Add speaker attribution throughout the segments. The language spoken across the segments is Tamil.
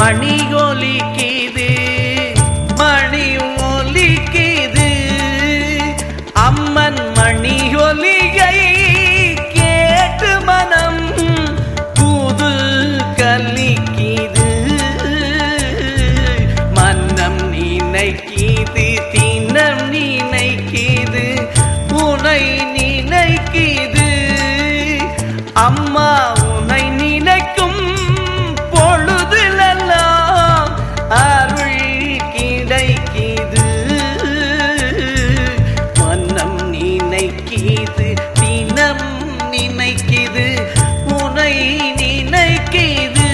Speaker 1: மணி ஒலிக்குது மணி ஒலிக்குது அம்மன் மணி ஒலியை கேட்டு மனம் புது கலிக்குது மன்னம் நினைக்குது தினம் நினைக்குது உனை நினைக்குது அம்மா உனை நினைக்கும் பொழுதிலெல்லாம் அருள் கிடைக்குது மன்னம் நினைக்குது தினம் நினைக்குது உனை நினைக்குது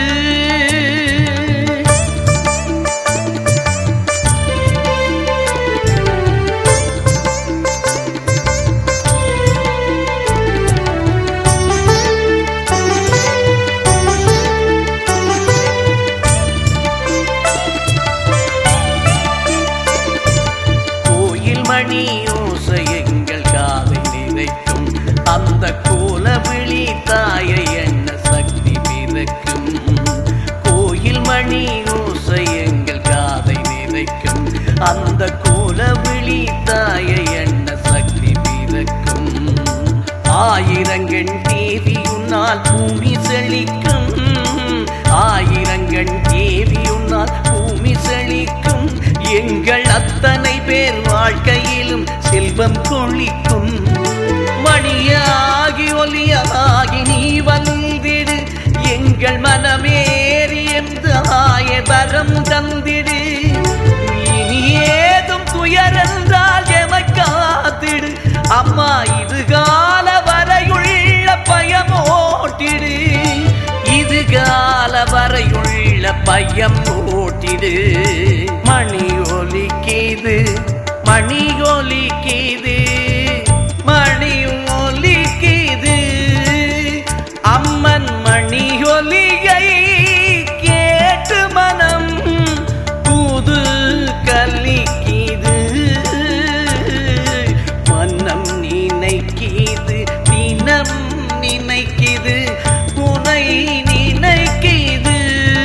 Speaker 1: கோயில் மணி ஓசை எங்கள் காதை நினைக்கும் அந்த கோலவிழி தாயை என்ன சக்தி பிறக்கும் கோயில் மணி ஓசை எங்கள் காதை நினைக்கும் அந்த கோலவிழி தாயை என்ன சக்தி பிறக்கும் ஆயிரங்கண் தேவியுன்னால் பூமி செழிக்கும் ஆயிரங்கண் தேவியுன்னால் பூமி செழிக்கும் எங்கள் அத்தனை பேர் வாழ்க்கையிலும் செல்வம் கொழிக்கும் மணியாகி ஒலியாகி நீ வந்திடு எங்கள் மனமேறி எந்த ஆய வரம் தந்திடு இனி ஏதும் துயரென்றால் எமக்காத்திடு அம்மா இது கால வரையுள்ள பயமோட்டிடு இது கால வரையுள்ள பயம் ஓட்டிடு மணி ஒலிக்குது மணி ஒலிக்குது மணி ஒலிக்குது அம்மன் மணி ஒலியை கேட்டு மனம் புது கலிக்குது மன்னம் நினைக்குது தினம் நினைக்குது புனை நினைக்குது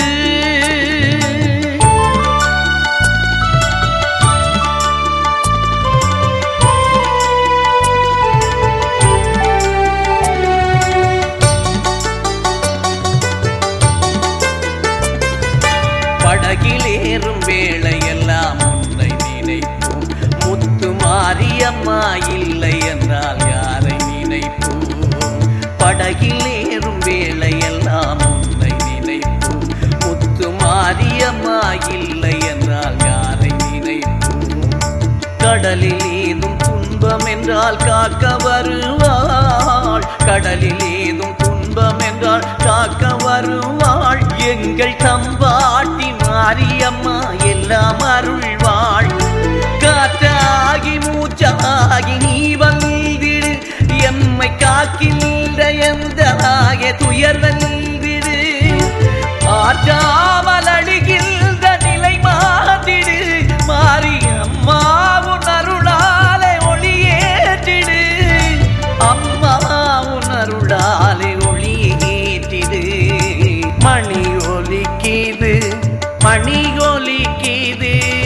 Speaker 1: படகிலேறும் வேளையெல்லாம் உன்னை நினைப்போம் முத்து மாரியம்மா இல்லை என்றால் யாரை நினைப்போம் படகிலேறும் வேளையெல்லாம் உன்னை நினைப்போம் முத்து மாரியம்மா இல்லை என்றால் யாரை நினைப்போம் கடலில் ஏதும் துன்பம் என்றால் காக்க வருவாள் கடலில் ஏதும் துன்பம் என்றால் காக்க வருவாள் எங்கள் தம்பாட்டி மாரியம்மா எல்லாம் அருள்வாள் காற்றாகி மூச்சாகி நீ வந்திடு எம்மை காக்கின்ற எந்த ஆய துயர் வந்திடு ஆற்றாமல் அழுகின்ற நிலை மாற்றிடு மாரியம்மா உன் அருளாலே ஒளியேற்றிடு அம்மா உன் அருளாலே ஒளியேற்றிடு மணி ஒலிக்குது மணி ஒலிக்குது